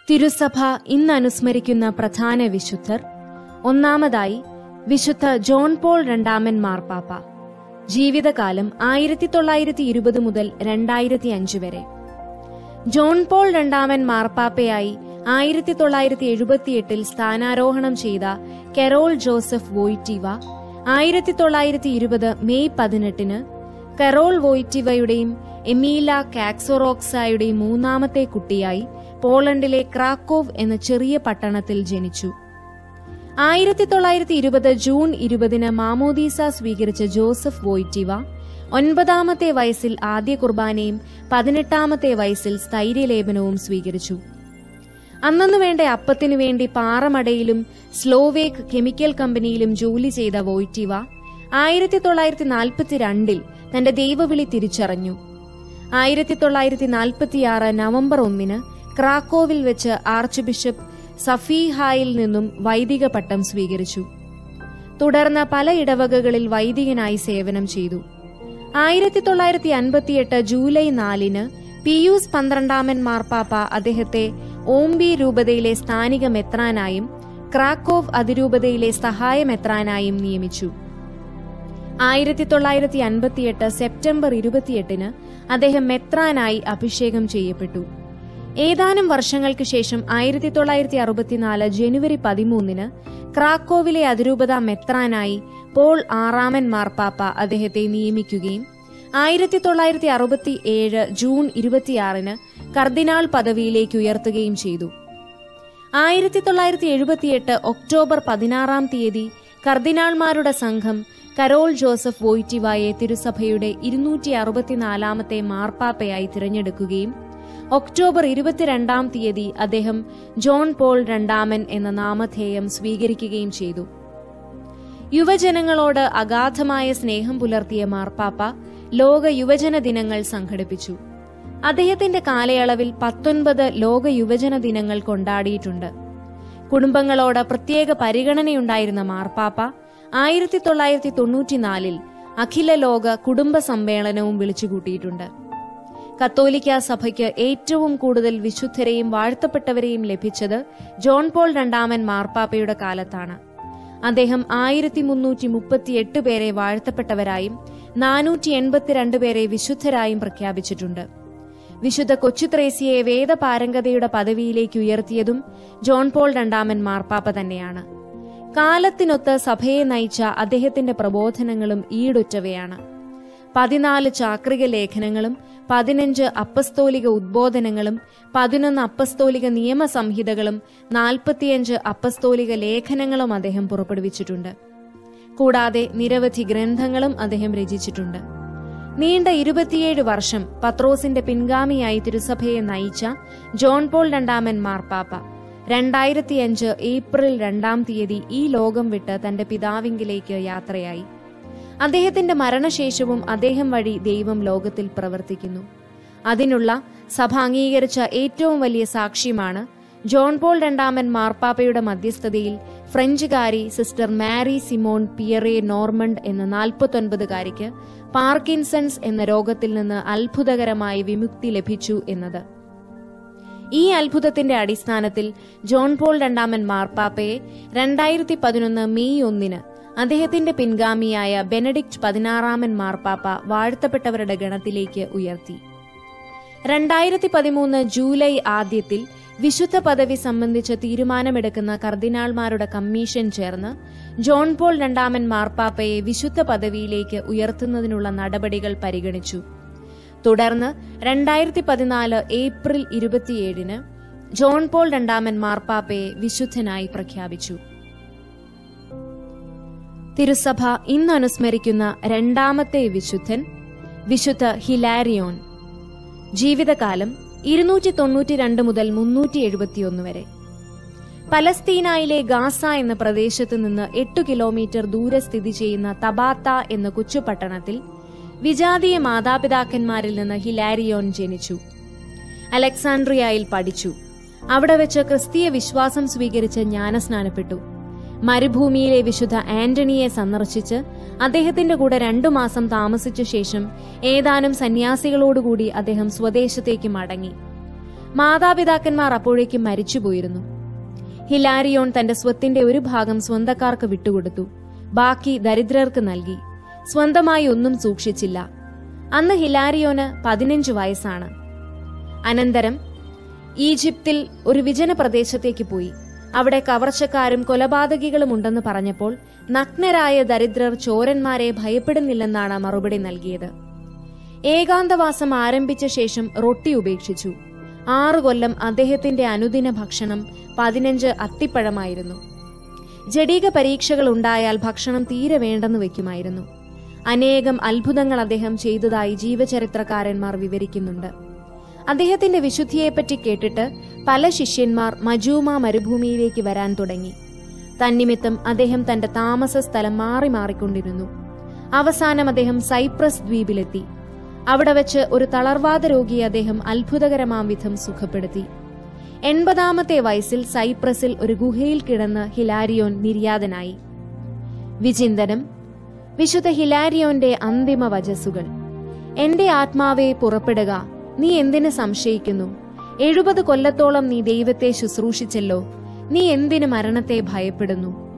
തിരുസഭ ഇന്ന് അനുസ്മരിക്കുന്ന പ്രധാന വിശുദ്ധർ ഒന്നാമതായി വിശുദ്ധ ജോൺ പോൾ രണ്ടാമൻ മാർപ്പാപ്പ ജീവിതകാലം ആയിരത്തി തൊള്ളായിരത്തി ഇരുപത് മുതൽ രണ്ടായിരത്തി അഞ്ച് വരെ ജോൺ പോൾ രണ്ടാമൻ മാർപ്പാപ്പയായി ആയിരത്തി തൊള്ളായിരത്തി എഴുപത്തിയെട്ടിൽ സ്ഥാനാരോഹണം ചെയ്ത കെറോൾ ജോസഫ് വോയിറ്റീവ ആയിരത്തി തൊള്ളായിരത്തി ഇരുപത് മെയ് പതിനെട്ടിന് കെറോൾ വോയിറ്റീവയുടെയും എമീല കാക്സോറോക്സായുടെയും മൂന്നാമത്തെ കുട്ടിയായി പോളണ്ടിലെ ക്രാക്കോവ് എന്ന ചെറിയ പട്ടണത്തിൽ ജനിച്ചു ആയിരത്തി തൊള്ളായിരത്തി ഇരുപത് ജൂൺ ഇരുപതിന് മാമോദീസ സ്വീകരിച്ച ജോസഫ് വോയിറ്റിവ ഒൻപതാമത്തെ വയസ്സിൽ ആദ്യ കുർബാനയും പതിനെട്ടാമത്തെ വയസ്സിൽ സ്ഥൈര്യലേപനവും സ്വീകരിച്ചു അന്നു വേണ്ട അപ്പത്തിനു വേണ്ടി പാറമടയിലും സ്ലോവേക്ക് കെമിക്കൽ കമ്പനിയിലും ജോലി ചെയ്ത വോയിറ്റിവ ആയിരത്തി തൊള്ളായിരത്തി നാൽപ്പത്തിരണ്ടിൽ തന്റെ ദൈവവിളി തിരിച്ചറിഞ്ഞു ആയിരത്തി തൊള്ളായിരത്തി നാൽപ്പത്തിയാറ് നവംബർ ഒന്നിന് ക്രാക്കോവിൽ വെച്ച് ആർച്ച് ബിഷപ്പ് സഫീഹായിൽ നിന്നും വൈദിക പട്ടം സ്വീകരിച്ചു തുടർന്ന് പല ഇടവകകളിൽ വൈദികനായി സേവനം ചെയ്തു ആയിരത്തി തൊള്ളായിരത്തി അൻപത്തിയെട്ട് ജൂലൈ നാലിന് പിയൂസ് പന്ത്രണ്ടാമൻ മാർപ്പാപ്പ അദ്ദേഹത്തെ ഓംബി രൂപതയിലെ സ്ഥാനിക മെത്രാനായും ക്രാക്കോവ് അതിരൂപതയിലെ സഹായ മെത്രാനായും നിയമിച്ചു ആയിരത്തി തൊള്ളായിരത്തി അൻപത്തിയെട്ട് സെപ്റ്റംബർ ഇരുപത്തിയെട്ടിന് അദ്ദേഹം മെത്രാനായി അഭിഷേകം ചെയ്യപ്പെട്ടു ഏതാനും വർഷങ്ങൾക്ക് ശേഷം ആയിരത്തി തൊള്ളായിരത്തി അറുപത്തിനാല് ജനുവരി പതിമൂന്നിന് ക്രാക്കോവിലെ അതിരൂപത മെത്രാനായി പോൾ ആറാമൻ മാർപ്പാപ്പ അദ്ദേഹത്തെ നിയമിക്കുകയും ആയിരത്തി തൊള്ളായിരത്തി അറുപത്തി ഏഴ് ജൂൺ ഇരുപത്തിയാറിന് കർദിനാൾ പദവിയിലേക്ക് ഉയർത്തുകയും ചെയ്തു ആയിരത്തി തൊള്ളായിരത്തി എഴുപത്തിയെട്ട് ഒക്ടോബർ പതിനാറാം തീയതി കർദിനാൾമാരുടെ സംഘം കരോൾ ജോസഫ് വോയിറ്റിവായെ തിരുസഭയുടെ ഇരുന്നൂറ്റി അറുപത്തിനാലാമത്തെ മാർപ്പാപ്പയായി തിരഞ്ഞെടുക്കുകയും ഒക്ടോബർ ഇരുപത്തിരണ്ടാം തീയതി അദ്ദേഹം ജോൺ പോൾ രണ്ടാമൻ എന്ന നാമധേയം സ്വീകരിക്കുകയും ചെയ്തു യുവജനങ്ങളോട് അഗാധമായ സ്നേഹം പുലർത്തിയ മാർപ്പാപ്പ ലോക യുവജന ദിനങ്ങൾ സംഘടിപ്പിച്ചു അദ്ദേഹത്തിന്റെ കാലയളവിൽ പത്തൊൻപത് ലോക യുവജന ദിനങ്ങൾ കൊണ്ടാടിയിട്ടുണ്ട് കുടുംബങ്ങളോട് പ്രത്യേക പരിഗണനയുണ്ടായിരുന്ന മാർപ്പാപ്പ ആയിരത്തി തൊള്ളായിരത്തി തൊണ്ണൂറ്റിനാലിൽ അഖില ലോക കുടുംബ സമ്മേളനവും വിളിച്ചുകൂട്ടിയിട്ടുണ്ട് കത്തോലിക്ക സഭയ്ക്ക് ഏറ്റവും കൂടുതൽ വിശുദ്ധരെയും വാഴ്ത്തപ്പെട്ടവരെയും ലഭിച്ചത് ജോൺ പോൾ രണ്ടാമൻ മാർപ്പാപ്പയുടെ കാലത്താണ് അദ്ദേഹം ആയിരത്തി മുന്നൂറ്റി മുപ്പത്തിയെട്ട് പേരെ വാഴ്ത്തപ്പെട്ടവരായും നാനൂറ്റി എൺപത്തിരണ്ട് പേരെ വിശുദ്ധരായും പ്രഖ്യാപിച്ചിട്ടുണ്ട് വിശുദ്ധ കൊച്ചുത്രേസ്യയെ വേദപാരംഗതയുടെ പദവിയിലേക്ക് ഉയർത്തിയതും ജോൺ പോൾ രണ്ടാമൻ മാർപ്പാപ്പ തന്നെയാണ് കാലത്തിനൊത്ത് സഭയെ നയിച്ച അദ്ദേഹത്തിന്റെ പ്രബോധനങ്ങളും ഈടുറ്റവയാണ് പതിനാല് ചാക്രിക ലേഖനങ്ങളും പതിനഞ്ച് അപ്പസ്തോലിക ഉദ്ബോധനങ്ങളും പതിനൊന്ന് അപ്പസ്തോലിക നിയമസംഹിതകളും നാൽപ്പത്തിയഞ്ച് അപ്പസ്തോലിക ലേഖനങ്ങളും അദ്ദേഹം പുറപ്പെടുവിച്ചിട്ടുണ്ട് കൂടാതെ നിരവധി ഗ്രന്ഥങ്ങളും അദ്ദേഹം രചിച്ചിട്ടുണ്ട് നീണ്ട ഇരുപത്തിയേഴ് വർഷം പത്രോസിന്റെ പിൻഗാമിയായി തിരുസഭയെ നയിച്ച ജോൺ പോൾ രണ്ടാമൻ മാർപ്പാപ്പ രണ്ടായിരത്തിയഞ്ച് ഏപ്രിൽ രണ്ടാം തീയതി ഈ ലോകം വിട്ട് തന്റെ പിതാവിങ്കിലേക്ക് യാത്രയായി അദ്ദേഹത്തിന്റെ മരണശേഷവും അദ്ദേഹം വഴി ദൈവം ലോകത്തിൽ പ്രവർത്തിക്കുന്നു അതിനുള്ള സഭ അംഗീകരിച്ച ഏറ്റവും വലിയ സാക്ഷ്യമാണ് ജോൺ പോൾ രണ്ടാമൻ മാർപ്പാപ്പയുടെ മധ്യസ്ഥതയിൽ ഫ്രഞ്ചുകാരി സിസ്റ്റർ മാരി സിമോൺ പിയറെ നോർമണ്ട് എന്ന നാൽപ്പത്തൊൻപതുകാരിക്ക് പാർക്കിൻസൺസ് എന്ന രോഗത്തിൽ നിന്ന് അത്ഭുതകരമായി വിമുക്തി ലഭിച്ചു എന്നത് ഈ അത്ഭുതത്തിന്റെ അടിസ്ഥാനത്തിൽ ജോൺ പോൾ രണ്ടാമൻ മാർപ്പാപ്പയെ രണ്ടായിരത്തി പതിനൊന്ന് മെയ് ഒന്നിന് അദ്ദേഹത്തിന്റെ പിൻഗാമിയായ ബെനഡിക്ട് പതിനാറാമൻ മാർപ്പാപ്പ വാഴ്ത്തപ്പെട്ടവരുടെ ഗണത്തിലേക്ക് ഉയർത്തി രണ്ടായിരത്തി പതിമൂന്ന് ജൂലൈ ആദ്യത്തിൽ വിശുദ്ധ പദവി സംബന്ധിച്ച് തീരുമാനമെടുക്കുന്ന കർദിനാൾമാരുടെ കമ്മീഷൻ ചേർന്ന് ജോൺ പോൾ രണ്ടാമൻ മാർപ്പാപ്പയെ വിശുദ്ധ പദവിയിലേക്ക് ഉയർത്തുന്നതിനുള്ള നടപടികൾ പരിഗണിച്ചു തുടർന്ന് രണ്ടായിരത്തി പതിനാല് ഏപ്രിൽ ഇരുപത്തിയേഴിന് ജോൺ പോൾ രണ്ടാമൻ മാർപ്പാപ്പയെ വിശുദ്ധനായി പ്രഖ്യാപിച്ചു തിരുസഭ ഇന്ന് അനുസ്മരിക്കുന്ന രണ്ടാമത്തെ വിശുദ്ധൻ വിശുദ്ധ ഹിലാരിയോൻ ജീവിതകാലം ഇരുന്നൂറ്റി തൊണ്ണൂറ്റിരണ്ട് മുതൽ മുന്നൂറ്റി എഴുപത്തിയൊന്ന് വരെ പലസ്തീനായിലെ ഗാസ എന്ന പ്രദേശത്ത് നിന്ന് എട്ടു കിലോമീറ്റർ ദൂരെ സ്ഥിതി ചെയ്യുന്ന തബാത്ത എന്ന കൊച്ചുപട്ടണത്തിൽ വിജാതീയ മാതാപിതാക്കന്മാരിൽ നിന്ന് ഹിലാരിയോൻ ജനിച്ചു അലക്സാൻഡ്രിയയിൽ പഠിച്ചു അവിടെ വെച്ച് ക്രിസ്തീയ വിശ്വാസം സ്വീകരിച്ച് ജ്ഞാനസ്നാനപ്പെട്ടു മരുഭൂമിയിലെ വിശുദ്ധ ആന്റണിയെ സന്ദർശിച്ച് അദ്ദേഹത്തിന്റെ കൂടെ രണ്ടു മാസം താമസിച്ച ശേഷം ഏതാനും സന്യാസികളോടുകൂടി അദ്ദേഹം സ്വദേശത്തേക്ക് മടങ്ങി മാതാപിതാക്കന്മാർ അപ്പോഴേക്കും മരിച്ചുപോയിരുന്നു ഹിലാരിയോൺ തന്റെ സ്വത്തിന്റെ ഒരു ഭാഗം സ്വന്തക്കാർക്ക് വിട്ടുകൊടുത്തു ബാക്കി ദരിദ്രർക്ക് നൽകി സ്വന്തമായി ഒന്നും സൂക്ഷിച്ചില്ല അന്ന് ഹിലാരിയോന് പതിനഞ്ച് വയസ്സാണ് അനന്തരം ഈജിപ്തിൽ ഒരു വിജന പ്രദേശത്തേക്ക് പോയി അവിടെ കവർച്ചക്കാരും കൊലപാതകികളും ഉണ്ടെന്ന് പറഞ്ഞപ്പോൾ നഗ്നരായ ദരിദ്രർ ചോരന്മാരെ ഭയപ്പെടുന്നില്ലെന്നാണ് മറുപടി നൽകിയത് ഏകാന്തവാസം ആരംഭിച്ച ശേഷം റൊട്ടി ഉപേക്ഷിച്ചു ആറു കൊല്ലം അദ്ദേഹത്തിന്റെ അനുദിന ഭക്ഷണം പതിനഞ്ച് അത്തിപ്പഴമായിരുന്നു ജഡീക പരീക്ഷകൾ ഉണ്ടായാൽ ഭക്ഷണം തീരെ വേണ്ടെന്ന് വെക്കുമായിരുന്നു അനേകം അത്ഭുതങ്ങൾ അദ്ദേഹം ചെയ്തതായി ജീവചരിത്രകാരന്മാർ വിവരിക്കുന്നുണ്ട് അദ്ദേഹത്തിന്റെ വിശുദ്ധിയെപ്പറ്റി കേട്ടിട്ട് പല ശിഷ്യന്മാർ മജൂമ മരുഭൂമിയിലേക്ക് വരാൻ തുടങ്ങി തന്നിമിത്തം അദ്ദേഹം തന്റെ താമസ സ്ഥലം മാറി മാറിക്കൊണ്ടിരുന്നു അവസാനം അദ്ദേഹം സൈപ്രസ് ദ്വീപിലെത്തി അവിടെ വെച്ച് ഒരു തളർവാദ രോഗിയെ അദ്ദേഹം അത്ഭുതകരമാം വിധം സുഖപ്പെടുത്തി എൺപതാമത്തെ വയസ്സിൽ സൈപ്രസിൽ ഒരു ഗുഹയിൽ കിടന്ന് ഹിലാരിയോൻ നിര്യാതനായി വിചിന്തനം വിശുദ്ധ ഹിലാരിയോന്റെ അന്തിമ വചസ്സുകൾ എന്റെ ആത്മാവെ പുറപ്പെടുക നീ എന്തിന് സംശയിക്കുന്നു എഴുപത് കൊല്ലത്തോളം നീ ദൈവത്തെ ശുശ്രൂഷിച്ചല്ലോ നീ എന്തിന് മരണത്തെ ഭയപ്പെടുന്നു